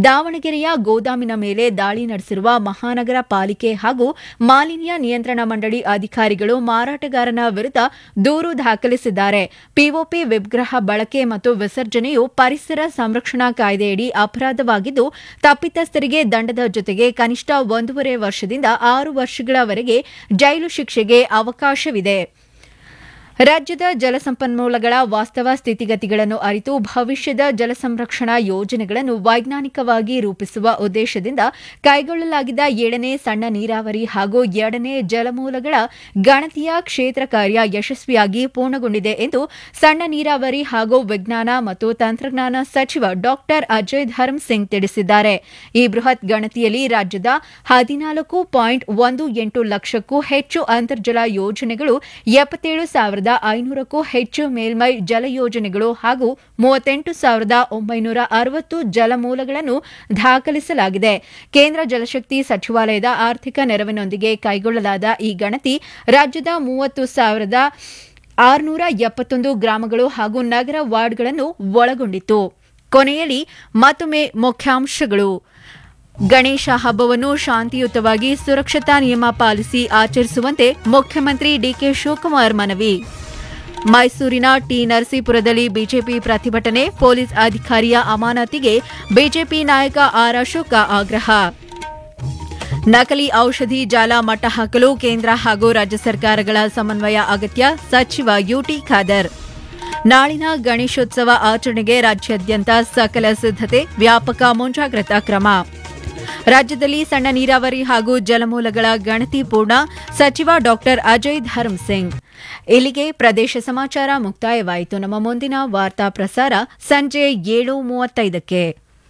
ದಾವಣಗೆರೆಯ ಗೋದಾಮಿನ ಮೇಲೆ ದಾಳಿ ನಡೆಸಿರುವ ಮಹಾನಗರ ಪಾಲಿಕೆ ಹಾಗೂ ಮಾಲಿನ್ಯ ನಿಯಂತ್ರಣ ಮಂಡಳಿ ಅಧಿಕಾರಿಗಳು ಮಾರಾಟಗಾರನ ವಿರುದ್ಧ ದೂರು ದಾಖಲಿಸಿದ್ದಾರೆ ಪಿಒಪಿ ವಿಗ್ರಹ ಬಳಕೆ ಮತ್ತು ವಿಸರ್ಜನೆಯು ಪರಿಸರ ಸಂರಕ್ಷಣಾ ಕಾಯ್ದೆಯಡಿ ಅಪರಾಧವಾಗಿದ್ದು ತಪ್ಪಿತಸ್ಥರಿಗೆ ದಂಡದ ಜೊತೆಗೆ ಕನಿಷ್ಠ ಒಂದೂವರೆ ವರ್ಷದಿಂದ ಆರು ವರ್ಷಗಳವರೆಗೆ ಜೈಲು ಶಿಕ್ಷೆಗೆ ಅವಕಾಶವಿದೆ ರಾಜ್ಯದ ಜಲಸಂಪನ್ಮೂಲಗಳ ವಾಸ್ತವ ಸ್ಥಿತಿಗತಿಗಳನ್ನು ಅರಿತು ಭವಿಷ್ಯದ ಜಲಸಂರಕ್ಷಣಾ ಯೋಜನೆಗಳನ್ನು ವೈಜ್ಞಾನಿಕವಾಗಿ ರೂಪಿಸುವ ಉದ್ದೇಶದಿಂದ ಕೈಗೊಳ್ಳಲಾಗಿದ್ದ ಏಳನೇ ಸಣ್ಣ ನೀರಾವರಿ ಹಾಗೂ ಎರಡನೇ ಜಲಮೂಲಗಳ ಗಣತಿಯ ಕ್ಷೇತ್ರ ಕಾರ್ಯ ಯಶಸ್ವಿಯಾಗಿ ಪೂರ್ಣಗೊಂಡಿದೆ ಎಂದು ಸಣ್ಣ ನೀರಾವರಿ ಹಾಗೂ ವಿಜ್ಞಾನ ಮತ್ತು ತಂತ್ರಜ್ಞಾನ ಸಚಿವ ಡಾ ಅಜಯ್ ಧರ್ಮ್ ಸಿಂಗ್ ತಿಳಿಸಿದ್ದಾರೆ ಈ ಬೃಹತ್ ಗಣತಿಯಲ್ಲಿ ರಾಜ್ಯದ ಹದಿನಾಲ್ಕು ಪಾಯಿಂಟ್ ಒಂದು ಎಂಟು ಲಕ್ಷಕ್ಕೂ ಹೆಚ್ಚು ಅಂತರ್ಜಲ ಯೋಜನೆಗಳು ಎಪ್ಪತ್ತೇಳು ಸಾವಿರದ ಐನೂರಕ್ಕೂ ಹೆಚ್ಚು ಮೇಲ್ಮೈ ಜಲ ಯೋಜನೆಗಳು ಹಾಗೂ ಮೂವತ್ತೆಂಟು ಸಾವಿರದ ಒಂಬೈನೂರ ಅರವತ್ತು ಜಲಮೂಲಗಳನ್ನು ದಾಖಲಿಸಲಾಗಿದೆ ಕೇಂದ್ರ ಜಲಶಕ್ತಿ ಸಚಿವಾಲಯದ ಆರ್ಥಿಕ ನೆರವಿನೊಂದಿಗೆ ಕೈಗೊಳ್ಳಲಾದ ಈ ಗಣತಿ ರಾಜ್ಯದ ಮೂವತ್ತು ಸಾವಿರದ ಆರುನೂರ ಎಪ್ಪತ್ತೊಂದು ಗ್ರಾಮಗಳು ಹಾಗೂ ನಗರ ವಾರ್ಡ್ಗಳನ್ನು ಒಳಗೊಂಡಿತ್ತು ಕೊನೆಯಲ್ಲಿ ಮತ್ತೊಮ್ಮೆ ಮುಖ್ಯಾಂಶಗಳು ಗಣೇಶ ಹಬ್ಬವನ್ನು ಶಾಂತಿಯುತವಾಗಿ ಸುರಕ್ಷತಾ ನಿಯಮ ಪಾಲಿಸಿ ಆಚರಿಸುವಂತೆ ಮುಖ್ಯಮಂತ್ರಿ ಡಿಕೆ ಶಿವಕುಮಾರ್ ಮನವಿ ಮೈಸೂರಿನ ಟಿ ನರಸೀಪುರದಲ್ಲಿ ಬಿಜೆಪಿ ಪ್ರತಿಭಟನೆ ಪೊಲೀಸ್ ಅಧಿಕಾರಿಯ ಅಮಾನತಿಗೆ ಬಿಜೆಪಿ ನಾಯಕ ಆರ್ ಅಶೋಕ ಆಗ್ರಹ ನಕಲಿ ಔಷಧಿ ಜಾಲ ಮಟ್ಟ ಹಾಕಲು ಕೇಂದ್ರ ಹಾಗೂ ರಾಜ್ಯ ಸರ್ಕಾರಗಳ ಸಮನ್ವಯ ಅಗತ್ಯ ಸಚಿವ ಯುಟಿ ಖಾದರ್ ನಾಳಿನ ಗಣೇಶೋತ್ಸವ ಆಚರಣೆಗೆ ರಾಜ್ಯಾದ್ಯಂತ ಸಕಲ ಸಿದ್ದತೆ ವ್ಯಾಪಕ ಮುಂಜಾಗ್ರತಾ ಕ್ರಮ ರಾಜ್ಯದಲ್ಲಿ ಸಣ್ಣ ನೀರಾವರಿ ಹಾಗೂ ಜಲಮೂಲಗಳ ಗಣತಿ ಪೂರ್ಣ ಸಚಿವ ಡಾ ಅಜಯ್ ಧರ್ಮ್ ಸಿಂಗ್ ಇಲ್ಲಿಗೆ ಪ್ರದೇಶ ಸಮಾಚಾರ ಮುಕ್ತಾಯವಾಯಿತು ನಮ್ಮ ಮುಂದಿನ ವಾರ್ತಾ ಪ್ರಸಾರ ಸಂಜೆ ಏಳು ಮೂವತ್ತೈದಕ್ಕೆ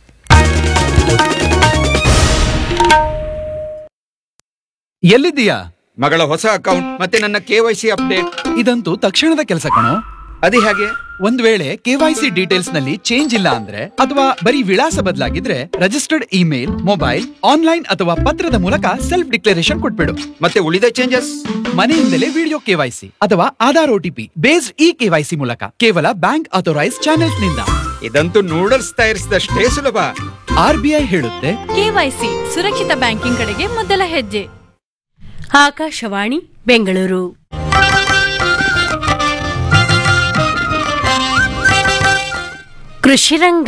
ಎಲ್ಲಿದ್ದೀಯಾ ಮಗಳ ಹೊಸ ಅಕೌಂಟ್ ಮತ್ತೆ ನನ್ನ ಕೆವೈಸಿ ಅಪ್ಡೇಟ್ ಇದಂತೂ ತಕ್ಷಣದ ಕೆಲಸ ಕಣೋ ಅದೇ ಹೇಗೆ ಒಂದ್ ವೇಳೆ ಕೆವೈಸಿ ಡೀಟೇಲ್ಸ್ ನಲ್ಲಿ ಚೇಂಜ್ ಇಲ್ಲ ಅಂದ್ರೆ ಅಥವಾ ಬರೀ ವಿಳಾಸ ಬದಲಾಗಿದ್ರೆ ರಿಜಿಸ್ಟರ್ಡ್ ಇಮೇಲ್ ಮೊಬೈಲ್ ಆನ್ಲೈನ್ ಅಥವಾ ಪತ್ರದ ಮೂಲಕ ಸೆಲ್ಫ್ ಡಿಕ್ಲರೇಷನ್ ಕೊಟ್ಬಿಡು ಮತ್ತೆ ಉಳಿದ ಚೇಂಜಸ್ ಮನೆಯಿಂದಲೇ ವಿಡಿಯೋ ಕೆವೈಸಿ ಅಥವಾ Aadhaar OTP based e KYC ಮೂಲಕ ಕೇವಲ ಬ್ಯಾಂಕ್ ಅಥೋರೈಸ್ ಚಾನೆಲ್ಸ್ ನಿಂದ ಇದಂತೂ ನೂಡಲ್ಸ್ ತಯಾರಿಸಿದಷ್ಟೇ ಸುಲಭ ಆರ್ ಬಿ ಐ ಹೇಳುತ್ತೆ ಕೆವೈಸಿ ಸುರಕ್ಷಿತ ಬ್ಯಾಂಕಿಂಗ್ ಕಡೆಗೆ ಮೊದಲ ಹೆಜ್ಜೆ ಆಕಾಶವಾಣಿ ಬೆಂಗಳೂರು ಕೃಷಿರಂಗ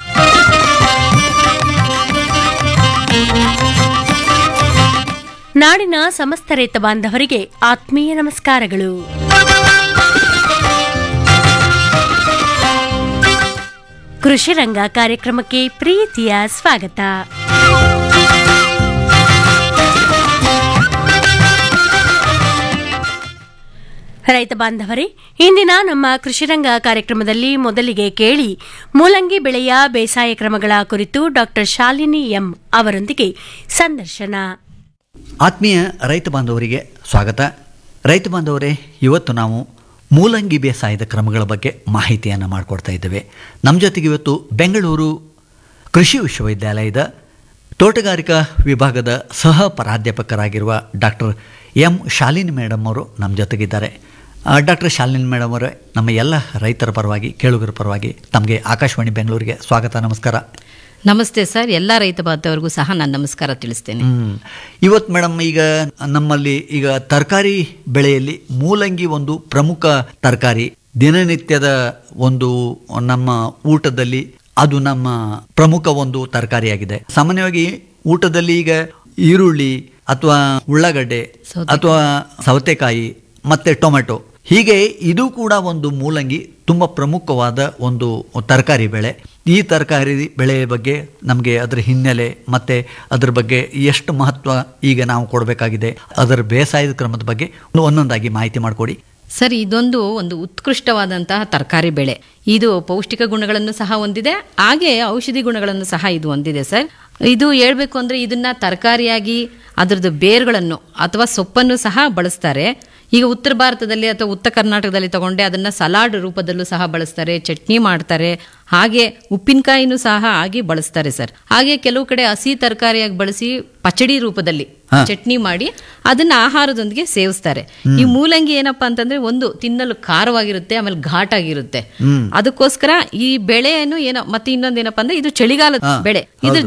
ನಾಡಿನ ಸಮಸ್ತ ರೈತ ಬಾಂಧವರಿಗೆ ಆತ್ಮೀಯ ನಮಸ್ಕಾರಗಳು ಕೃಷಿರಂಗ ಕಾರ್ಯಕ್ರಮಕ್ಕೆ ಪ್ರೀತಿಯ ಸ್ವಾಗತ ರೈತ ಬಾಂಧವರೇ ಇಂದಿನ ನಮ್ಮ ಕೃಷಿರಂಗ ಕಾರ್ಯಕ್ರಮದಲ್ಲಿ ಮೊದಲಿಗೆ ಕೇಳಿ ಮೂಲಂಗಿ ಬೆಳೆಯ ಬೇಸಾಯ ಕ್ರಮಗಳ ಕುರಿತು ಡಾಕ್ಟರ್ ಶಾಲಿನಿ ಎಂ ಅವರೊಂದಿಗೆ ಸಂದರ್ಶನ ಆತ್ಮೀಯ ರೈತ ಬಾಂಧವರಿಗೆ ಸ್ವಾಗತ ರೈತ ಬಾಂಧವರೇ ಇವತ್ತು ನಾವು ಮೂಲಂಗಿ ಬೇಸಾಯದ ಕ್ರಮಗಳ ಬಗ್ಗೆ ಮಾಹಿತಿಯನ್ನು ಮಾಡಿಕೊಡ್ತಾ ಇದ್ದೇವೆ ನಮ್ಮ ಜೊತೆಗೆ ಇವತ್ತು ಬೆಂಗಳೂರು ಕೃಷಿ ವಿಶ್ವವಿದ್ಯಾಲಯದ ತೋಟಗಾರಿಕಾ ವಿಭಾಗದ ಸಹ ಪ್ರಾಧ್ಯಾಪಕರಾಗಿರುವ ಡಾಕ್ಟರ್ ಎಂ ಶಾಲಿನಿ ಮೇಡಮ್ ಅವರು ನಮ್ಮ ಜೊತೆಗಿದ್ದಾರೆ ಡಾಕ್ಟರ್ ಶಾಲಿನಿ ಮೇಡಮ್ ಅವರೇ ನಮ್ಮ ಎಲ್ಲ ರೈತರ ಪರವಾಗಿ ಕೇಳುಗರ ಪರವಾಗಿ ತಮಗೆ ಆಕಾಶವಾಣಿ ಬೆಂಗಳೂರಿಗೆ ಸ್ವಾಗತ ನಮಸ್ಕಾರ ನಮಸ್ತೆ ಸರ್ ಎಲ್ಲ ರೈತ ಬಾಂಧವರಿಗೂ ಸಹ ನಾನು ನಮಸ್ಕಾರ ತಿಳಿಸ್ತೇನೆ ಹ್ಮ್. ಇವತ್ತು ಮೇಡಮ್ ಈಗ ನಮ್ಮಲ್ಲಿ ಈಗ ತರಕಾರಿ ಬೆಳೆಯಲ್ಲಿ ಮೂಲಂಗಿ ಒಂದು ಪ್ರಮುಖ ತರಕಾರಿ ದಿನನಿತ್ಯದ ಒಂದು ನಮ್ಮ ಊಟದಲ್ಲಿ ಅದು ನಮ್ಮ ಪ್ರಮುಖ ಒಂದು ತರಕಾರಿಯಾಗಿದೆ ಸಾಮಾನ್ಯವಾಗಿ ಊಟದಲ್ಲಿ ಈಗ ಈರುಳ್ಳಿ ಅಥವಾ ಉಳ್ಳಾಗಡ್ಡೆ ಸೌತೆಕಾಯಿ. ಅಥವಾ ಸೌತೆಕಾಯಿ ಮತ್ತೆ ಟೊಮೆಟೊ ಹೀಗೆ ಇದು ಕೂಡ ಒಂದು ಮೂಲಂಗಿ ತುಂಬ ಪ್ರಮುಖವಾದ ಒಂದು ತರಕಾರಿ ಬೆಳೆ ಈ ತರಕಾರಿ ಬೆಳೆಯ ಬಗ್ಗೆ ನಮಗೆ ಅದರ ಹಿನ್ನೆಲೆ ಮತ್ತು ಅದ್ರ ಬಗ್ಗೆ ಎಷ್ಟು ಮಹತ್ವ ಈಗ ನಾವು ಕೊಡಬೇಕಾಗಿದೆ ಅದರ ಬೇಸಾಯದ ಕ್ರಮದ ಬಗ್ಗೆ ಒಂದೊಂದಾಗಿ ಮಾಹಿತಿ ಮಾಡಿಕೊಡಿ ಸರ್ ಇದೊಂದು ಒಂದು ಉತ್ಕೃಷ್ಟವಾದಂತಹ ತರಕಾರಿ ಬೆಳೆ ಇದು ಪೌಷ್ಟಿಕ ಗುಣಗಳನ್ನು ಸಹ ಹೊಂದಿದೆ ಹಾಗೆ ಔಷಧಿ ಗುಣಗಳನ್ನು ಸಹ ಇದು ಹೊಂದಿದೆ ಸರ್ ಇದು ಹೇಳ್ಬೇಕು ಅಂದ್ರೆ ಇದನ್ನ ತರಕಾರಿಯಾಗಿ ಅದರದ್ದು ಬೇರುಗಳನ್ನು ಅಥವಾ ಸೊಪ್ಪನ್ನು ಸಹ ಬಳಸ್ತಾರೆ ಈಗ ಉತ್ತರ ಭಾರತದಲ್ಲಿ ಅಥವಾ ಉತ್ತರ ಕರ್ನಾಟಕದಲ್ಲಿ ತಗೊಂಡೆ ಅದನ್ನ ಸಲಾಡ್ ರೂಪದಲ್ಲೂ ಸಹ ಬಳಸ್ತಾರೆ ಚಟ್ನಿ ಮಾಡ್ತಾರೆ ಹಾಗೆ ಉಪ್ಪಿನಕಾಯಿನೂ ಸಹ ಹಾಗೆ ಬಳಸ್ತಾರೆ ಸರ್ ಹಾಗೆ ಕೆಲವು ಕಡೆ ಹಸಿ ತರಕಾರಿಯಾಗಿ ಬಳಸಿ ಪಚಡಿ ರೂಪದಲ್ಲಿ ಹಾ. ಚಟ್ನಿ ಮಾಡಿ ಅದನ್ನ ಆಹಾರದೊಂದಿಗೆ ಸೇವಿಸ್ತಾರೆ ಈ ಮೂಲಂಗಿ ಏನಪ್ಪಾ ಅಂತಂದ್ರೆ ಒಂದು ತಿನ್ನಲು ಖಾರವಾಗಿರುತ್ತೆ ಆಮೇಲೆ ಘಾಟ್ ಆಗಿರುತ್ತೆ ಅದಕ್ಕೋಸ್ಕರ ಈ ಬೆಳೆಯನ್ನು ಏನೋ ಮತ್ತೆ ಇನ್ನೊಂದೇನಪ್ಪ ಅಂದ್ರೆ ಇದು ಚಳಿಗಾಲದ ಹಾ, ಬೆಳೆ ಹೌದು. ಇದು